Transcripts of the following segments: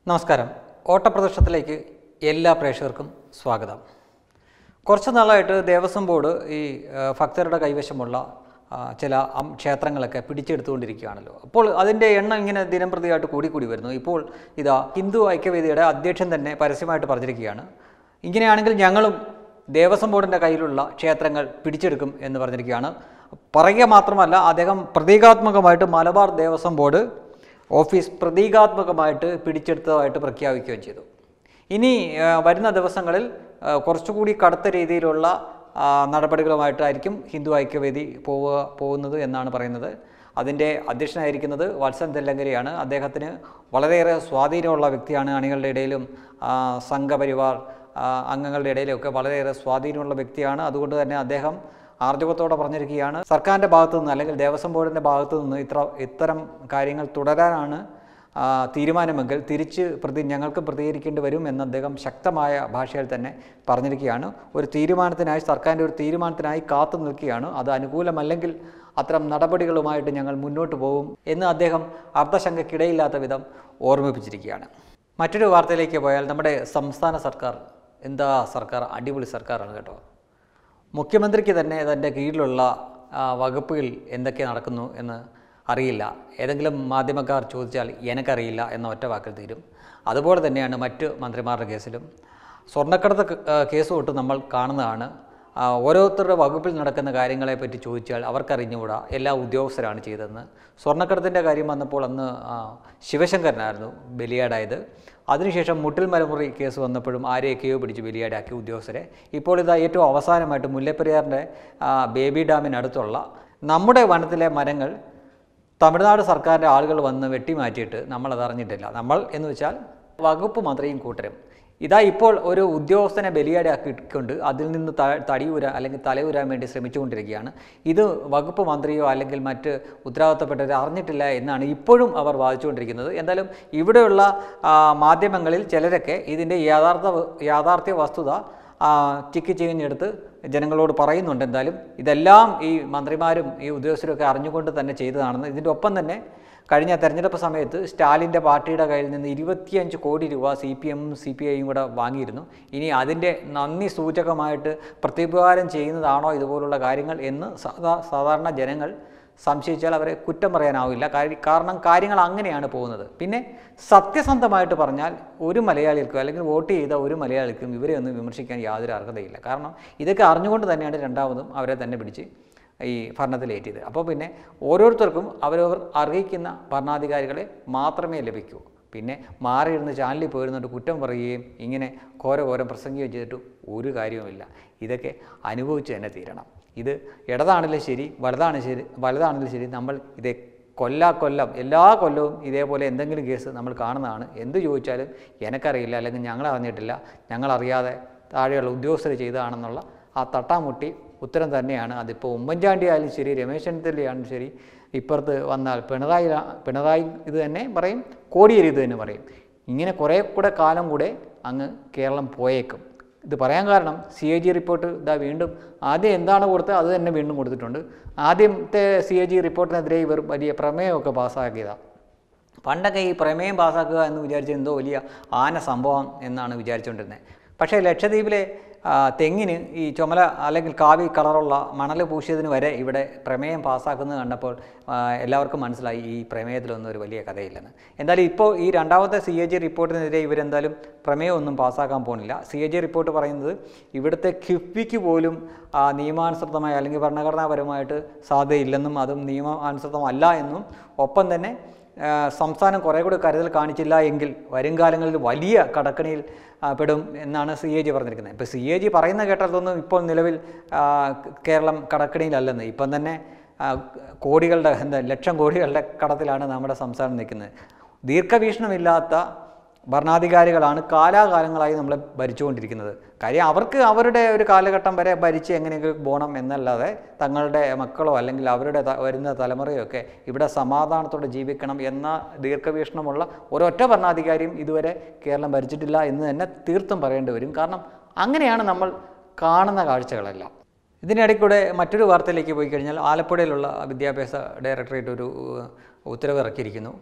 നമസ്കാരം ഓട്ടപ്രദർശനത്തിലേക്ക് എല്ലാ പ്രേക്ഷകർക്കും സ്വാഗതം കുറച്ച് നാളായിട്ട് ദേവസ്വം ബോർഡ് ഈ ആ, ഭക്തരുടെ കൈവശമുള്ള ആ, ചില അം- ക്ഷേത്രങ്ങളൊക്കെ പിടിച്ചെടുത്തുകൊണ്ടിരിക്കുകയാണല്ലോ അപ്പോൾ അതിൻ്റെ എണ്ണം ഇങ്ങനെ ദിനം പ്രതിയായിട്ട് കൂടി കൂടി വരുന്നു ഇപ്പോൾ ഇതാ ഹിന്ദു ഐക്യവേദിയുടെ അധ്യക്ഷൻ തന്നെ പരസ്യമായിട്ട് പറഞ്ഞിരിക്കുകയാണ് ഇങ്ങനെയാണെങ്കിൽ ഞങ്ങളും ദേവസ്വം ബോർഡിൻ്റെ കയ്യിലുള്ള ക്ഷേത്രങ്ങൾ പിടിച്ചെടുക്കും എന്ന് പറഞ്ഞിരിക്കുകയാണ് പറയുക മാത്രമല്ല അദ്ദേഹം പ്രതീകാത്മകമായിട്ട് മലബാർ ദേവസ്വം ബോർഡ് ഓഫീസ് പ്രതീകാത്മകമായിട്ട് പിടിച്ചെടുത്തതായിട്ട് പ്രഖ്യാപിക്കുകയും ചെയ്തു ഇനി ആ, വരുന്ന ദിവസങ്ങളിൽ ആ, കുറച്ചുകൂടി കടുത്ത രീതിയിലുള്ള ആ, നടപടികളുമായിട്ടായിരിക്കും ഹിന്ദു ഐക്യവേദി പോവുക പോകുന്നത് എന്നാണ് പറയുന്നത് അതിൻ്റെ അധ്യക്ഷനായിരിക്കുന്നത് വത്സൻ തെല്ലങ്കരയാണ് അദ്ദേഹത്തിന് വളരെയേറെ സ്വാധീനമുള്ള വ്യക്തിയാണ് അണികളുടെ ഇടയിലും ആ, സംഘപരിവാർ ആ, അംഗങ്ങളുടെ ഇടയിലൊക്കെ വളരെയേറെ സ്വാധീനമുള്ള വ്യക്തിയാണ് അതുകൊണ്ട് തന്നെ അദ്ദേഹം ആർജവത്തോടെ പറഞ്ഞിരിക്കുകയാണ് സർക്കാരിൻ്റെ ഭാഗത്തു നിന്ന് അല്ലെങ്കിൽ ദേവസ്വം ബോർഡിൻ്റെ ഭാഗത്തു നിന്ന് ഇത്ര ഇത്തരം കാര്യങ്ങൾ തുടരാനാണ് ആ, തീരുമാനമെങ്കിൽ തിരിച്ച് പ്രതി ഞങ്ങൾക്ക് പ്രതികരിക്കേണ്ടി വരും എന്ന് അദ്ദേഹം ശക്തമായ ഭാഷയിൽ തന്നെ പറഞ്ഞിരിക്കുകയാണ് ഒരു തീരുമാനത്തിനായി സർക്കാരിൻ്റെ ഒരു തീരുമാനത്തിനായി കാത്തു നിൽക്കുകയാണ് അത് അനുകൂലമല്ലെങ്കിൽ അത്തരം നടപടികളുമായിട്ട് ഞങ്ങൾ മുന്നോട്ട് പോകും എന്ന് അദ്ദേഹം അർദ്ധശങ്കയ്ക്കിടയില്ലാത്ത വിധം ഓർമ്മിപ്പിച്ചിരിക്കുകയാണ് മറ്റൊരു വാർത്തയിലേക്ക് പോയാൽ നമ്മുടെ സംസ്ഥാന സർക്കാർ എന്താ സർക്കാർ അടിപൊളി സർക്കാരാണ് കേട്ടോ മുഖ്യമന്ത്രിക്ക് തന്നെ തൻ്റെ കീഴിലുള്ള ആ, വകുപ്പുകൾ എന്തൊക്കെ നടക്കുന്നു എന്ന് അറിയില്ല ഏതെങ്കിലും മാധ്യമക്കാർ ചോദിച്ചാൽ എനിക്കറിയില്ല എന്ന ഒറ്റ വാക്കിൽ തീരും അതുപോലെ തന്നെയാണ് മറ്റ് മന്ത്രിമാരുടെ കേസിലും സ്വർണ്ണക്കടത്ത് ക- ആ, കേസ് തൊട്ട് നമ്മൾ കാണുന്നതാണ് ആ, ഓരോരുത്തരുടെ വകുപ്പിൽ നടക്കുന്ന കാര്യങ്ങളെപ്പറ്റി ചോദിച്ചാൽ അവർക്കറിഞ്ഞുകൂടാ എല്ലാ ഉദ്യോഗസ്ഥരാണ് ചെയ്തതെന്ന് സ്വർണ്ണക്കടത്തിൻ്റെ കാര്യം വന്നപ്പോൾ അന്ന് ആ, ശിവശങ്കരനായിരുന്നു ബലിയാടായത് അതിനുശേഷം മുട്ടിൽ മലമുറി കേസ് വന്നപ്പോഴും ആരെയൊക്കെയോ പിടിച്ച് ബലിയാടാക്കി ഉദ്യോഗസ്ഥരെ ഇപ്പോൾ ഇതാ ഏറ്റവും അവസാനമായിട്ട് മുല്ലപ്പെരിയാറിൻ്റെ ആ, ബേബി ഡാമിനടുത്തുള്ള നമ്മുടെ വനത്തിലെ മരങ്ങൾ തമിഴ്നാട് സർക്കാരിൻ്റെ ആളുകൾ വന്ന് വെട്ടിമാറ്റിയിട്ട് നമ്മളത് അറിഞ്ഞിട്ടില്ല നമ്മൾ എന്ന് വെച്ചാൽ വകുപ്പ് മന്ത്രിയും കൂട്ടരും ഇതാ ഇപ്പോൾ ഒരു ഉദ്യോഗസ്ഥനെ ബലിയാടാക്കിക്കൊണ്ട് അതിൽ നിന്ന് ത- തടിയൂരാൻ അല്ലെങ്കിൽ തലയൂരാൻ വേണ്ടി ശ്രമിച്ചുകൊണ്ടിരിക്കുകയാണ് ഇത് വകുപ്പ് മന്ത്രിയോ അല്ലെങ്കിൽ മറ്റ് ഉത്തരവാദിത്തപ്പെട്ടവർ അറിഞ്ഞിട്ടില്ല എന്നാണ് ഇപ്പോഴും അവർ വാദിച്ചുകൊണ്ടിരിക്കുന്നത് എന്തായാലും ഇവിടെയുള്ള ആ, മാധ്യമങ്ങളിൽ ചിലരൊക്കെ ഇതിൻ്റെ യഥാർത്ഥ വ- യാഥാർത്ഥ്യ വസ്തുത ആ, ചിക്കി ചികഞ്ഞെടുത്ത് ജനങ്ങളോട് പറയുന്നുണ്ട് എന്തായാലും ഇതെല്ലാം ഈ മന്ത്രിമാരും ഈ ഉദ്യോഗസ്ഥരൊക്കെ അറിഞ്ഞുകൊണ്ട് തന്നെ ചെയ്തതാണെന്ന് ഇതിൻ്റെ ഒപ്പം തന്നെ കഴിഞ്ഞ തെരഞ്ഞെടുപ്പ് സമയത്ത് സ്റ്റാലിൻ്റെ പാർട്ടിയുടെ കയ്യിൽ നിന്ന് ഇരുപത്തിയഞ്ച് കോടി രൂപ സി പി എമ്മും സി പി ഐയും കൂടെ വാങ്ങിയിരുന്നു ഇനി അതിൻ്റെ നന്ദി സൂചകമായിട്ട് പ്രത്യുപകാരം ചെയ്യുന്നതാണോ ഇതുപോലുള്ള കാര്യങ്ങൾ എന്ന് സാധാ സാധാരണ ജനങ്ങൾ സംശയിച്ചാൽ അവരെ കുറ്റം പറയാനാവില്ല കാര്യം- കാരണം കാര്യങ്ങൾ അങ്ങനെയാണ് പോകുന്നത് പിന്നെ സത്യസന്ധമായിട്ട് പറഞ്ഞാൽ ഒരു മലയാളികൾക്കും അല്ലെങ്കിൽ വോട്ട് ചെയ്ത ഒരു മലയാളിക്കും ഇവരെ ഒന്നും വിമർശിക്കാൻ യാതൊരു അർഹതയില്ല കാരണം ഇതൊക്കെ അറിഞ്ഞുകൊണ്ട് തന്നെയാണ് രണ്ടാമതും അവരെ തന്നെ പിടിച്ച് ഈ ഭരണത്തിലേറ്റിയത് അപ്പോൾ പിന്നെ ഓരോരുത്തർക്കും അവരവർ അർഹിക്കുന്ന ഭരണാധികാരികളെ മാത്രമേ ലഭിക്കൂ പിന്നെ മാറിയിരുന്ന് ചാനലിൽ പോയിരുന്നിട്ട് കുറ്റം പറയുകയും ഇങ്ങനെ ഘോര ഘോരം പ്രസംഗിക്കുകയും ചെയ്തിട്ട് ഒരു കാര്യവുമില്ല ഇതൊക്കെ അനുഭവിച്ച് തന്നെ തീരണം ഇത് ഇടതാണെങ്കിലും ശരി വലുതാണ് ശരി വലുതാണെങ്കിലും ശരി നമ്മൾ ഇത് കൊല്ലാ കൊല്ലം എല്ലാ കൊല്ലവും ഇതേപോലെ എന്തെങ്കിലും കേസ് നമ്മൾ കാണുന്നതാണ് എന്ത് ചോദിച്ചാലും എനിക്കറിയില്ല അല്ലെങ്കിൽ ഞങ്ങൾ അറിഞ്ഞിട്ടില്ല ഞങ്ങളറിയാതെ താഴെയുള്ള ഉദ്യോഗസ്ഥർ ചെയ്തതാണെന്നുള്ള ആ തട്ടാമുട്ടി ഉത്തരം തന്നെയാണ് അതിപ്പോൾ ഉമ്മൻചാണ്ടി ആയാലും ശരി രമേശ് ചെന്നിത്തലയാണെങ്കിലും ശരി ഇപ്പുറത്ത് വന്നാൽ പിണറായി രാ- പിണറായി ഇത് തന്നെ പറയും കോടിയേരി ഇത് തന്നെ പറയും ഇങ്ങനെ കുറേ കൂടെ കാലം കൂടെ അങ്ങ് കേരളം പോയേക്കും ഇത് പറയാൻ കാരണം സി എ ജി റിപ്പോർട്ട് ഇതാ വീണ്ടും ആദ്യം എന്താണ് കൊടുത്തത് അത് തന്നെ വീണ്ടും കൊടുത്തിട്ടുണ്ട് ആദ്യത്തെ സി എ ജി റിപ്പോർട്ടിനെതിരെ ഇവർ വലിയ പ്രമേയമൊക്കെ പാസ്സാക്കിയതാണ് പണ്ടൊക്കെ ഈ പ്രമേയം പാസ്സാക്കുക എന്ന് വിചാരിച്ചത് എന്തോ വലിയ ആന സംഭവം എന്നാണ് വിചാരിച്ചുകൊണ്ടിരുന്നത് പക്ഷേ ലക്ഷദ്വീപിലെ ആ, തെങ്ങിന് ഈ ചുമല അല്ലെങ്കിൽ കാവി കളറുള്ള മണൽ പൂശിയതിന് വരെ ഇവിടെ പ്രമേയം പാസ്സാക്കുന്നത് കണ്ടപ്പോൾ ആ, എല്ലാവർക്കും മനസ്സിലായി ഈ പ്രമേയത്തിലൊന്നും ഒരു വലിയ കഥയില്ലെന്ന് എന്തായാലും ഇപ്പോൾ ഈ രണ്ടാമത്തെ സി എ ജി റിപ്പോർട്ടിനെതിരെ ഇവരെന്തായാലും പ്രമേയമൊന്നും പാസ്സാക്കാൻ പോകുന്നില്ല സി എ ജി റിപ്പോർട്ട് പറയുന്നത് ഇവിടുത്തെ കിഫ്ബിക്ക് പോലും ആ, നിയമാനുസൃതമായി അല്ലെങ്കിൽ ഭരണഘടനാപരമായിട്ട് സാധ്യതയില്ലെന്നും അതും നിയമാനുസൃതമല്ല എന്നും ഒപ്പം തന്നെ ആ, സംസ്ഥാനം കുറേ കൂടി കരുതൽ കാണിച്ചില്ല എങ്കിൽ വരും കാലങ്ങളിൽ വലിയ കടക്കണിയിൽ ആ, പെടും എന്നാണ് സി എ ജി പറഞ്ഞിരിക്കുന്നത് ഇപ്പോൾ സി എ ജി പറയുന്ന കേട്ടതൊന്നും ഇപ്പോൾ നിലവിൽ ആ, കേരളം കടക്കണിയിലല്ലെന്ന് ഇപ്പം തന്നെ ആ, കോടികളുടെ എന്താ ലക്ഷം കോടികളുടെ കടത്തിലാണ് നമ്മുടെ സംസ്ഥാനം നിൽക്കുന്നത് ദീർഘവീക്ഷണമില്ലാത്ത ഭരണാധികാരികളാണ് കാലാകാലങ്ങളായി നമ്മളെ ഭരിച്ചുകൊണ്ടിരിക്കുന്നത് കാര്യം അവർക്ക് അവരുടെ ഒരു കാലഘട്ടം വരെ ഭരിച്ച് എങ്ങനെയെങ്കിലും പോകണം എന്നല്ലാതെ തങ്ങളുടെ മക്കളോ അല്ലെങ്കിൽ അവരുടെ ത- വരുന്ന തലമുറയൊക്കെ ഇവിടെ സമാധാനത്തോടെ ജീവിക്കണം എന്ന ദീർഘവീക്ഷണമുള്ള ഒരൊറ്റ ഭരണാധികാരിയും ഇതുവരെ കേരളം ഭരിച്ചിട്ടില്ല എന്ന് തന്നെ തീർത്തും പറയേണ്ടി വരും കാരണം അങ്ങനെയാണ് നമ്മൾ കാണുന്ന കാഴ്ചകളെല്ലാം ഇതിനിടയ്ക്കൂടെ മറ്റൊരു വാർത്തയിലേക്ക് പോയി കഴിഞ്ഞാൽ ആലപ്പുഴയിലുള്ള വിദ്യാഭ്യാസ ഡയറക്ടറേറ്റ് ഒരു ഉത്തരവ് ഇറക്കിയിരിക്കുന്നു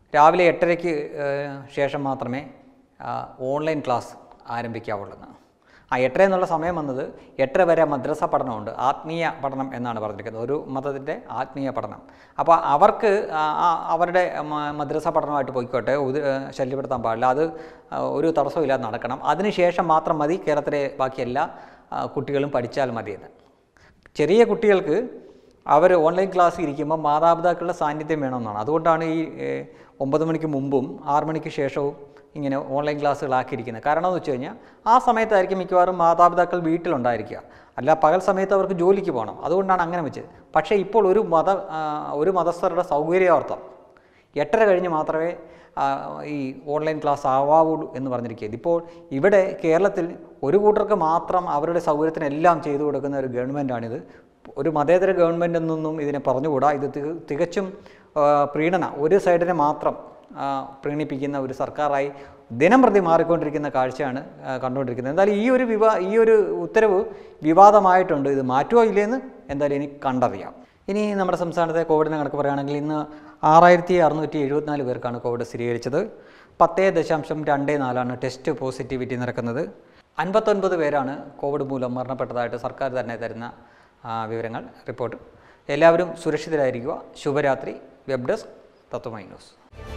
രാവിലെ എട്ടരയ്ക്ക് ഏഹ്, ശേഷം മാത്രമേ ആ, ഓൺലൈൻ ക്ലാസ് ആരംഭിക്കാവുള്ളൂ ആ എട്ടര എന്നുള്ള സമയം വന്നത് എട്ടര വരെ മദ്രസ പഠനമുണ്ട് ആത്മീയ പഠനം എന്നാണ് പറഞ്ഞിരിക്കുന്നത് ഒരു മതത്തിൻ്റെ ആത്മീയ പഠനം അപ്പോൾ അവർക്ക് ആ, ആ, അവരുടെ മ- മദ്രസ പഠനമായിട്ട് പോയിക്കോട്ടെ ഉത് ഏഹ്, ശല്യപ്പെടുത്താൻ പാടില്ല അത് ആ, ഒരു തടസ്സമില്ലാതെ നടക്കണം അതിനുശേഷം മാത്രം മതി കേരളത്തിലെ ബാക്കി എല്ലാ ആ, കുട്ടികളും പഠിച്ചാൽ മതിയെന്ന് ചെറിയ കുട്ടികൾക്ക് അവർ ഓൺലൈൻ ക്ലാസ് ഇരിക്കുമ്പോൾ മാതാപിതാക്കളുടെ സാന്നിധ്യം വേണമെന്നാണ് അതുകൊണ്ടാണ് ഈ ഏഹ്, ഒമ്പത് മണിക്ക് മുമ്പും ആറ് മണിക്ക് ശേഷവും ഇങ്ങനെ ഓൺലൈൻ ക്ലാസ്സുകളാക്കിയിരിക്കുന്നത് കാരണം എന്ന് വെച്ച് കഴിഞ്ഞാൽ ആ സമയത്തായിരിക്കും മിക്കവാറും മാതാപിതാക്കൾ വീട്ടിലുണ്ടായിരിക്കുക അല്ല പകൽ സമയത്ത് അവർക്ക് ജോലിക്ക് പോകണം അതുകൊണ്ടാണ് അങ്ങനെ വെച്ചത് പക്ഷേ ഇപ്പോൾ ഒരു മത ആ, ഒരു മതസ്ഥരുടെ സൗകര്യാർത്ഥം എട്ടര കഴിഞ്ഞ് മാത്രമേ ആ, ഈ ഓൺലൈൻ ക്ലാസ് ആവാവുള്ളൂ എന്ന് പറഞ്ഞിരിക്കുക ഇപ്പോൾ ഇവിടെ കേരളത്തിൽ ഒരു കൂട്ടർക്ക് മാത്രം അവരുടെ സൗകര്യത്തിനെല്ലാം ചെയ്തു കൊടുക്കുന്ന ഒരു ഗവൺമെൻറ്റാണിത് ഒരു മതേതര ഗവൺമെൻറ് എന്നൊന്നും ഇതിനെ പറഞ്ഞുകൂടാ ഇത് തിക- തികച്ചും ആ, പ്രീണന ഒരു സൈഡിനെ മാത്രം ആ, പ്രീണിപ്പിക്കുന്ന ഒരു സർക്കാരായി ദിനം പ്രതി മാറിക്കൊണ്ടിരിക്കുന്ന കാഴ്ചയാണ് ആ, കണ്ടുകൊണ്ടിരിക്കുന്നത് എന്തായാലും ഈ ഒരു വിവാ ഈ ഒരു ഉത്തരവ് വിവാദമായിട്ടുണ്ട് ഇത് മാറ്റുമോ ഇല്ലയെന്ന് എന്തായാലും ഇനി കണ്ടറിയാം ഇനി നമ്മുടെ സംസ്ഥാനത്തെ കോവിഡിനെ കണക്ക് പറയുകയാണെങ്കിൽ ഇന്ന് ആറായിരത്തി അറുന്നൂറ്റി എഴുപത്തിനാല് പേർക്കാണ് കോവിഡ് സ്ഥിരീകരിച്ചത് പത്ത് ദശാംശം രണ്ട് നാലാണ് ടെസ്റ്റ് പോസിറ്റിവിറ്റി നിരക്കുന്നത് അൻപത്തൊൻപത് പേരാണ് കോവിഡ് മൂലം മരണപ്പെട്ടതായിട്ട് സർക്കാർ തന്നെ തരുന്ന ആ, വിവരങ്ങൾ റിപ്പോർട്ട് എല്ലാവരും സുരക്ഷിതരായിരിക്കുക ശുഭരാത്രി വെബ് ഡെസ്ക് തത്വമൈ ന്യൂസ്